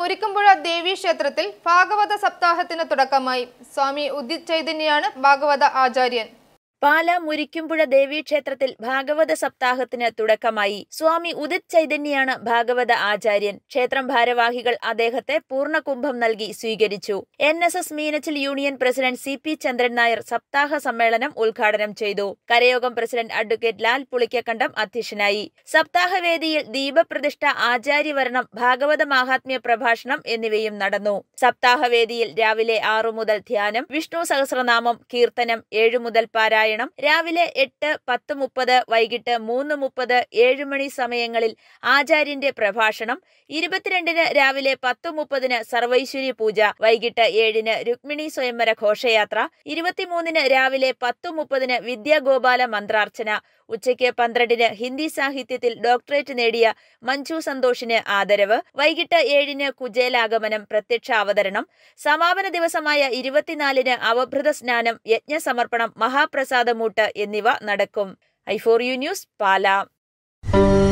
മുരിക്കുമ്പുഴ ദേവീക്ഷേത്രത്തിൽ ഭാഗവത സപ്താഹത്തിന് തുടക്കമായി സ്വാമി ഉദിത് ചൈതന്യയാണ് ഭാഗവത ആചാര്യൻ പാല മുരിക്കുംപുഴ ദേവീക്ഷേത്രത്തിൽ ഭാഗവത സപ്താഹത്തിന് തുടക്കമായി സ്വാമി ഉദിത് ചൈതന്യാണ് ഭാഗവത ആചാര്യൻ ക്ഷേത്രം ഭാരവാഹികൾ അദ്ദേഹത്തെ പൂർണ്ണകുംഭം നൽകി സ്വീകരിച്ചു N S S Meenachil union president C P Chandran Nair സപ്താഹ സമ്മേളനം ഉദ്ഘാടനം ചെയ്തു കരയോഗം പ്രസിഡന്റ് അഡ്വക്കേറ്റ് ലാൽ പുളിക്കക്കണ്ടം അധ്യക്ഷനായി സപ്താഹവേദിയിൽ ദീപപ്രതിഷ്ഠ ആചാര്യവരണം ഭാഗവത മാഹാത്മ്യ പ്രഭാഷണം എന്നിവയും നടന്നു സപ്താഹവേദിയിൽ രാവിലെ ആറു മുതൽ ധ്യാനം വിഷ്ണു സഹസ്രനാമം കീർത്തനം ഏഴു മുതൽ പാരായണം രാവിലെ എട്ട് പത്ത് മുപ്പത് വൈകിട്ട് മൂന്ന് മുപ്പത് ഏഴ് മണി സമയങ്ങളിൽ ആചാര്യന്റെ പ്രഭാഷണം ഇരുപത്തിരണ്ടിന് രാവിലെ പത്ത് മുപ്പതിന് സർവൈശ്വര്യ പൂജ വൈകിട്ട് ഏഴിന് രുക്മിണി സ്വയംവര ഘോഷയാത്ര ഇരുപത്തിമൂന്നിന് രാവിലെ പത്ത് മുപ്പതിന് വിദ്യാഗോപാല മന്ത്രാർച്ചന ഉച്ചയ്ക്ക് പന്ത്രണ്ടിന് ഹിന്ദി സാഹിത്യത്തിൽ ഡോക്ടറേറ്റ് നേടിയ മഞ്ജു സന്തോഷിന് ആദരവ് വൈകിട്ട് ഏഴിന് കുജേലാഗമനം പ്രത്യക്ഷ അവതരണം സമാപന ദിവസമായ ഇരുപത്തിനാലിന് അവഭൃത സ്നാനം യജ്ഞസമർപ്പണം മഹാപ്രസാദമൂട്ട് എന്നിവ നടക്കും I for you news Pala